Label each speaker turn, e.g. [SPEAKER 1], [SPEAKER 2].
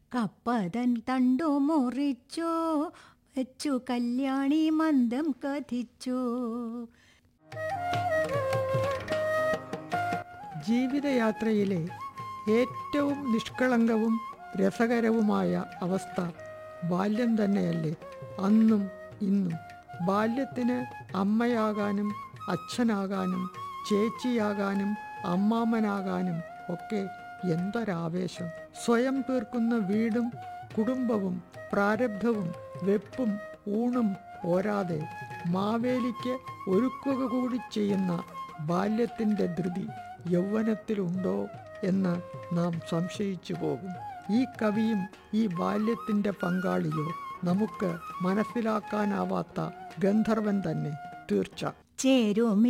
[SPEAKER 1] കപ്പതൻ തണ്ടു മുറിച്ചോ വെച്ചു കല്യാണി മന്ദം കഥിച്ചോ
[SPEAKER 2] ജീവിതയാത്രയിലെ ഏറ്റവും നിഷ്കളങ്കവും രസകരവുമായ അവസ്ഥ ബാല്യം തന്നെയല്ലേ അന്നും ഇന്നും ബാല്യത്തിന് അമ്മയാകാനും അച്ഛനാകാനും ചേച്ചിയാകാനും അമ്മാമനാകാനും ഒക്കെ എന്തൊരാവേശം സ്വയം തീർക്കുന്ന വീടും കുടുംബവും പ്രാരബ്ധവും വെപ്പും ഊണും പോരാതെ മാവേലിക്ക് ഒരുക്കുക കൂടി ചെയ്യുന്ന ബാല്യത്തിൻ്റെ ധൃതി യൗവനത്തിലുണ്ടോ എന്ന് നാം സംശയിച്ചു പോകും ഈ കവിയും ഈ ബാല്യത്തിൻ്റെ പങ്കാളിയോ നമുക്ക് മനസ്സിലാക്കാനാവാത്ത ഗന്ധർവൻ തന്നെ തീർച്ച
[SPEAKER 1] ചേരും